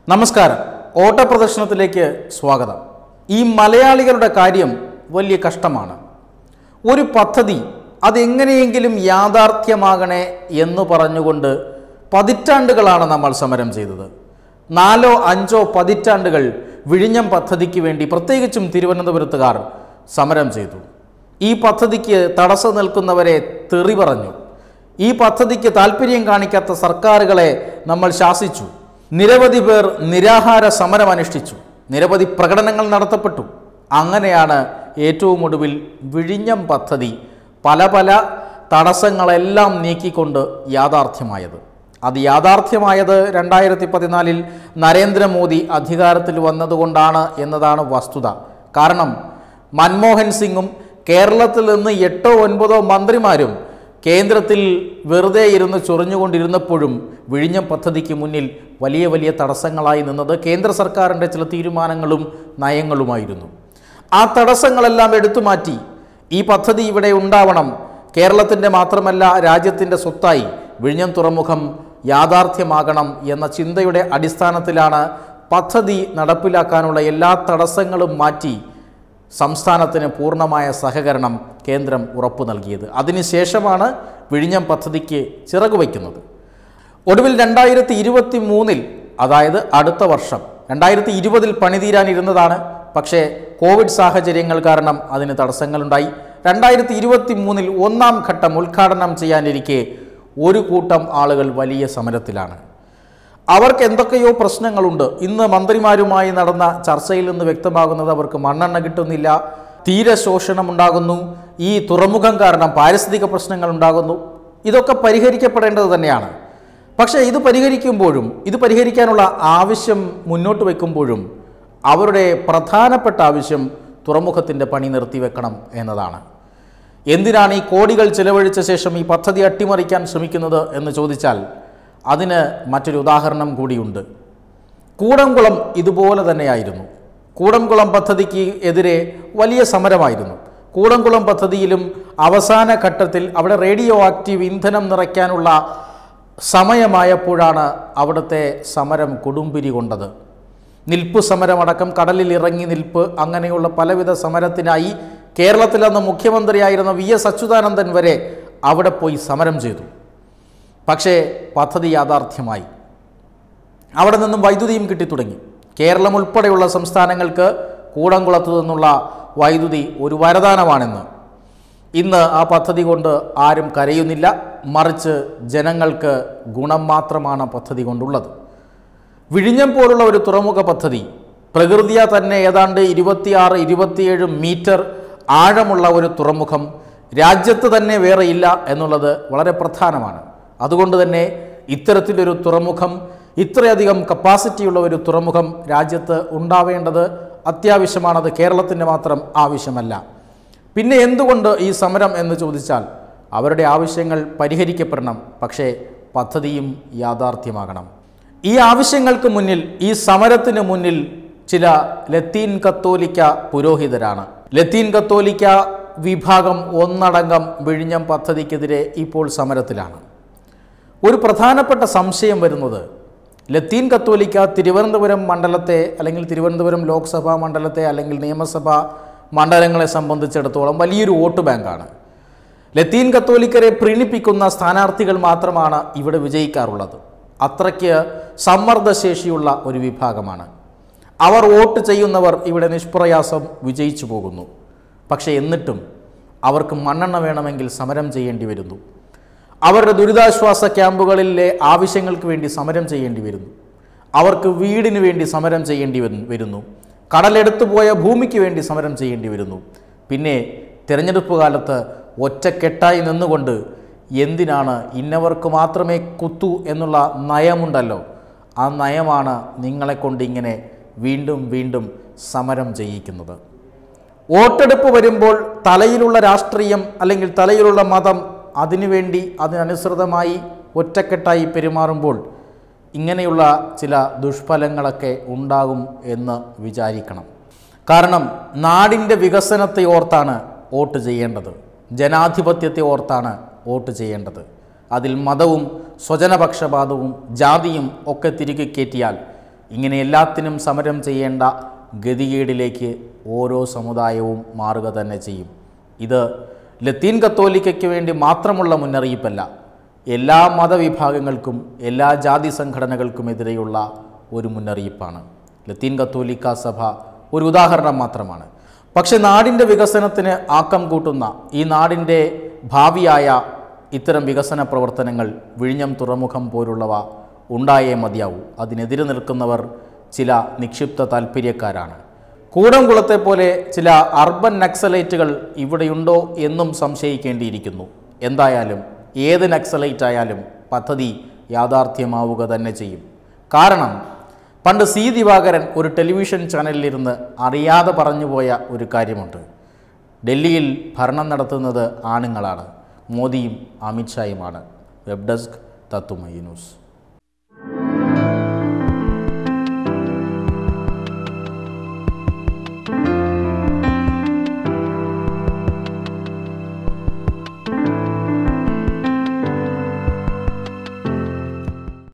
നമസ്കാരം ഓട്ടപ്രദർശനത്തിലേക്ക് സ്വാഗതം ഈ മലയാളികളുടെ കാര്യം വലിയ കഷ്ടമാണ് ഒരു പദ്ധതി അതെങ്ങനെയെങ്കിലും യാഥാർത്ഥ്യമാകണേ എന്ന് പറഞ്ഞുകൊണ്ട് പതിറ്റാണ്ടുകളാണ് നമ്മൾ സമരം ചെയ്തത് നാലോ അഞ്ചോ പതിറ്റാണ്ടുകൾ വിഴിഞ്ഞം പദ്ധതിക്ക് വേണ്ടി പ്രത്യേകിച്ചും തിരുവനന്തപുരത്തുകാർ സമരം ചെയ്തു ഈ പദ്ധതിക്ക് തടസ്സം നിൽക്കുന്നവരെ തെറി പറഞ്ഞു ഈ പദ്ധതിക്ക് താല്പര്യം കാണിക്കാത്ത സർക്കാരുകളെ നമ്മൾ ശാസിച്ചു നിരവധി പേർ നിരാഹാര സമരം അനുഷ്ഠിച്ചു നിരവധി പ്രകടനങ്ങൾ നടത്തപ്പെട്ടു അങ്ങനെയാണ് ഏറ്റവും ഒടുവിൽ വിഴിഞ്ഞം പദ്ധതി പല പല തടസ്സങ്ങളെല്ലാം നീക്കിക്കൊണ്ട് യാഥാർത്ഥ്യമായത് അത് യാഥാർത്ഥ്യമായത് രണ്ടായിരത്തി പതിനാലിൽ നരേന്ദ്രമോദി അധികാരത്തിൽ വന്നതുകൊണ്ടാണ് എന്നതാണ് വസ്തുത കാരണം മൻമോഹൻ സിംഗും കേരളത്തിൽ നിന്ന് എട്ടോ ഒൻപതോ മന്ത്രിമാരും കേന്ദ്രത്തിൽ വെറുതെ ഇരുന്ന് ചൊറിഞ്ഞുകൊണ്ടിരുന്നപ്പോഴും വിഴിഞ്ഞം പദ്ധതിക്ക് മുന്നിൽ വലിയ വലിയ തടസ്സങ്ങളായി നിന്നത് കേന്ദ്ര സർക്കാരിൻ്റെ ചില തീരുമാനങ്ങളും നയങ്ങളുമായിരുന്നു ആ തടസ്സങ്ങളെല്ലാം എടുത്തു മാറ്റി ഈ പദ്ധതി ഇവിടെ ഉണ്ടാവണം കേരളത്തിൻ്റെ മാത്രമല്ല രാജ്യത്തിൻ്റെ സ്വത്തായി വിഴിഞ്ഞം തുറമുഖം യാഥാർത്ഥ്യമാകണം എന്ന ചിന്തയുടെ അടിസ്ഥാനത്തിലാണ് പദ്ധതി നടപ്പിലാക്കാനുള്ള എല്ലാ തടസ്സങ്ങളും മാറ്റി സംസ്ഥാനത്തിന് പൂർണ്ണമായ സഹകരണം കേന്ദ്രം ഉറപ്പു നൽകിയത് അതിനുശേഷമാണ് വിഴിഞ്ഞം പദ്ധതിക്ക് ചിറകു വയ്ക്കുന്നത് ഒടുവിൽ രണ്ടായിരത്തി ഇരുപത്തി മൂന്നിൽ അതായത് അടുത്ത വർഷം രണ്ടായിരത്തി ഇരുപതിൽ പണിതീരാനിരുന്നതാണ് പക്ഷേ കോവിഡ് സാഹചര്യങ്ങൾ കാരണം അതിന് തടസ്സങ്ങളുണ്ടായി രണ്ടായിരത്തി ഇരുപത്തി മൂന്നിൽ ഒന്നാം ഘട്ടം ഉദ്ഘാടനം ചെയ്യാനിരിക്കെ ഒരു കൂട്ടം ആളുകൾ വലിയ സമരത്തിലാണ് അവർക്ക് എന്തൊക്കെയോ പ്രശ്നങ്ങളുണ്ട് ഇന്ന് മന്ത്രിമാരുമായി നടന്ന ചർച്ചയിൽ നിന്ന് വ്യക്തമാകുന്നത് അവർക്ക് മണ്ണെണ്ണ കിട്ടുന്നില്ല തീരെ ശോഷണം ഉണ്ടാകുന്നു ഈ തുറമുഖം കാരണം പാരിസ്ഥിതിക പ്രശ്നങ്ങൾ ഉണ്ടാകുന്നു ഇതൊക്കെ പരിഹരിക്കപ്പെടേണ്ടത് തന്നെയാണ് പക്ഷേ ഇത് പരിഹരിക്കുമ്പോഴും ഇത് പരിഹരിക്കാനുള്ള ആവശ്യം മുന്നോട്ട് വയ്ക്കുമ്പോഴും അവരുടെ പ്രധാനപ്പെട്ട ആവശ്യം തുറമുഖത്തിൻ്റെ പണി നിർത്തിവെക്കണം എന്നതാണ് എന്തിനാണ് ഈ കോടികൾ ചിലവഴിച്ച ശേഷം ഈ പദ്ധതി അട്ടിമറിക്കാൻ ശ്രമിക്കുന്നത് എന്ന് ചോദിച്ചാൽ അതിന് മറ്റൊരു ഉദാഹരണം കൂടിയുണ്ട് കൂടംകുളം ഇതുപോലെ തന്നെയായിരുന്നു കൂടംകുളം പദ്ധതിക്ക് എതിരെ വലിയ സമരമായിരുന്നു കൂടംകുളം പദ്ധതിയിലും അവസാന ഘട്ടത്തിൽ അവിടെ റേഡിയോ ആക്റ്റീവ് ഇന്ധനം നിറയ്ക്കാനുള്ള സമയമായപ്പോഴാണ് അവിടുത്തെ സമരം കൊടുമ്പിരി കൊണ്ടത് നിൽപ്പ് സമരമടക്കം കടലിൽ ഇറങ്ങി നിൽപ്പ് അങ്ങനെയുള്ള പലവിധ സമരത്തിനായി കേരളത്തിൽ അന്ന് മുഖ്യമന്ത്രിയായിരുന്ന വി എസ് അച്യുതാനന്ദൻ വരെ അവിടെ പോയി സമരം ചെയ്തു പക്ഷേ പദ്ധതി യാഥാർത്ഥ്യമായി അവിടെ നിന്നും വൈദ്യുതിയും കിട്ടിത്തുടങ്ങി കേരളം ഉൾപ്പെടെയുള്ള സംസ്ഥാനങ്ങൾക്ക് കൂടംകുളത്തു നിന്നുള്ള വൈദ്യുതി ഒരു വരദാനമാണെന്ന് ഇന്ന് ആ പദ്ധതി കൊണ്ട് ആരും കരയുന്നില്ല മറിച്ച് ജനങ്ങൾക്ക് ഗുണം മാത്രമാണ് പദ്ധതി കൊണ്ടുള്ളത് വിഴിഞ്ഞം പോലുള്ള ഒരു തുറമുഖ പദ്ധതി പ്രകൃതിയ തന്നെ ഏതാണ്ട് ഇരുപത്തിയാറ് ഇരുപത്തിയേഴ് മീറ്റർ ആഴമുള്ള ഒരു തുറമുഖം രാജ്യത്ത് തന്നെ വേറെയില്ല എന്നുള്ളത് വളരെ പ്രധാനമാണ് അതുകൊണ്ട് തന്നെ ഇത്തരത്തിലൊരു തുറമുഖം ഇത്രയധികം കപ്പാസിറ്റിയുള്ള ഒരു തുറമുഖം രാജ്യത്ത് ഉണ്ടാവേണ്ടത് അത്യാവശ്യമാണത് കേരളത്തിൻ്റെ മാത്രം ആവശ്യമല്ല പിന്നെ എന്തുകൊണ്ട് ഈ സമരം എന്ന് ചോദിച്ചാൽ അവരുടെ ആവശ്യങ്ങൾ പരിഹരിക്കപ്പെടണം പക്ഷേ പദ്ധതിയും യാഥാർത്ഥ്യമാകണം ഈ ആവശ്യങ്ങൾക്ക് മുന്നിൽ ഈ സമരത്തിന് മുന്നിൽ ചില ലത്തീൻ കത്തോലിക്ക പുരോഹിതരാണ് ലത്തീൻ കത്തോലിക്ക വിഭാഗം ഒന്നടങ്കം വിഴിഞ്ഞം പദ്ധതിക്കെതിരെ ഇപ്പോൾ സമരത്തിലാണ് ഒരു പ്രധാനപ്പെട്ട സംശയം വരുന്നത് ലത്തീൻ കത്തോലിക്ക തിരുവനന്തപുരം മണ്ഡലത്തെ അല്ലെങ്കിൽ തിരുവനന്തപുരം ലോക്സഭാ മണ്ഡലത്തെ അല്ലെങ്കിൽ നിയമസഭാ മണ്ഡലങ്ങളെ സംബന്ധിച്ചിടത്തോളം വലിയൊരു വോട്ട് ബാങ്കാണ് ലത്തീൻ കത്തോലിക്കരെ പ്രീണിപ്പിക്കുന്ന സ്ഥാനാർത്ഥികൾ മാത്രമാണ് ഇവിടെ വിജയിക്കാറുള്ളത് അത്രയ്ക്ക് സമ്മർദ്ദശേഷിയുള്ള ഒരു വിഭാഗമാണ് അവർ വോട്ട് ചെയ്യുന്നവർ ഇവിടെ നിഷ്പ്രയാസം വിജയിച്ചു പോകുന്നു പക്ഷേ എന്നിട്ടും അവർക്ക് മണ്ണെണ്ണ വേണമെങ്കിൽ സമരം ചെയ്യേണ്ടി വരുന്നു അവരുടെ ദുരിതാശ്വാസ ക്യാമ്പുകളിലെ ആവശ്യങ്ങൾക്ക് വേണ്ടി സമരം ചെയ്യേണ്ടി വരുന്നു അവർക്ക് വീടിന് വേണ്ടി സമരം ചെയ്യേണ്ടി വരു- വരുന്നു കടലെടുത്തു പോയ ഭൂമിക്ക് വേണ്ടി സമരം ചെയ്യേണ്ടി വരുന്നു പിന്നെ തിരഞ്ഞെടുപ്പ് കാലത്ത് ഒറ്റക്കെട്ടായി നിന്നുകൊണ്ട് എന്തിനാണ് ഇന്നവർക്ക് മാത്രമേ കുത്തൂ എന്നുള്ള നയമുണ്ടല്ലോ ആ നയമാണ് നിങ്ങളെ കൊണ്ട് ഇങ്ങനെ വീണ്ടും വീണ്ടും സമരം ചെയ്യിക്കുന്നത് വോട്ടെടുപ്പ് വരുമ്പോൾ തലയിലുള്ള രാഷ്ട്രീയം അല്ലെങ്കിൽ തലയിലുള്ള മതം അതിനുവേണ്ടി അതിനനുസൃതമായി ഒറ്റക്കെട്ടായി പെരുമാറുമ്പോൾ ഇങ്ങനെയുള്ള ചില ദുഷ്ഫലങ്ങളൊക്കെ ഉണ്ടാകും എന്ന് വിചാരിക്കണം കാരണം നാടിൻ്റെ വികസനത്തെ ഓർത്താണ് വോട്ട് ചെയ്യേണ്ടത് ജനാധിപത്യത്തെ ഓർത്താണ് വോട്ട് ചെയ്യേണ്ടത് അതിൽ മതവും സ്വജനപക്ഷപാതവും ജാതിയും ഒക്കെ തിരികെ കയറ്റിയാൽ ഇങ്ങനെ എല്ലാത്തിനും സമരം ചെയ്യേണ്ട ഗതികേടിലേക്ക് ഓരോ സമുദായവും മാറുക തന്നെ ചെയ്യും ഇത് ലത്തീൻ കത്തോലിക്കയ്ക്ക് വേണ്ടി മാത്രമുള്ള മുന്നറിയിപ്പല്ല എല്ലാ മതവിഭാഗങ്ങൾക്കും എല്ലാ ജാതി സംഘടനകൾക്കുമെതിരെയുള്ള ഒരു മുന്നറിയിപ്പാണ് ലത്തീൻ കത്തോലിക്ക സഭ ഒരു ഉദാഹരണം മാത്രമാണ് പക്ഷെ നാടിൻ്റെ വികസനത്തിന് ആക്കം കൂട്ടുന്ന ഈ നാടിൻ്റെ ഭാവിയായ ഇത്തരം വികസന പ്രവർത്തനങ്ങൾ വിഴിഞ്ഞം തുറമുഖം പോലുള്ളവ ഉണ്ടായേ മതിയാവൂ അതിനെതിരെ നിൽക്കുന്നവർ ചില നിക്ഷിപ്ത താൽപ്പര്യക്കാരാണ് കൂടംകുളത്തെ പോലെ ചില അർബൻ നക്സലൈറ്റുകൾ ഇവിടെയുണ്ടോ എന്നും സംശയിക്കേണ്ടിയിരിക്കുന്നു എന്തായാലും ഏത് നക്സലൈറ്റ് ആയാലും പദ്ധതി യാഥാർത്ഥ്യമാവുക തന്നെ ചെയ്യും കാരണം പണ്ട് സി ദിവാകരൻ ഒരു ടെലിവിഷൻ ചാനലിലിരുന്ന് അറിയാതെ പറഞ്ഞുപോയ ഒരു കാര്യമുണ്ട് ഡൽഹിയിൽ ഭരണം നടത്തുന്നത് ആണുങ്ങളാണ് മോദിയും അമിത്ഷായുമാണ് വെബ് ഡെസ്ക് തത്തുമൈ ന്യൂസ് thank you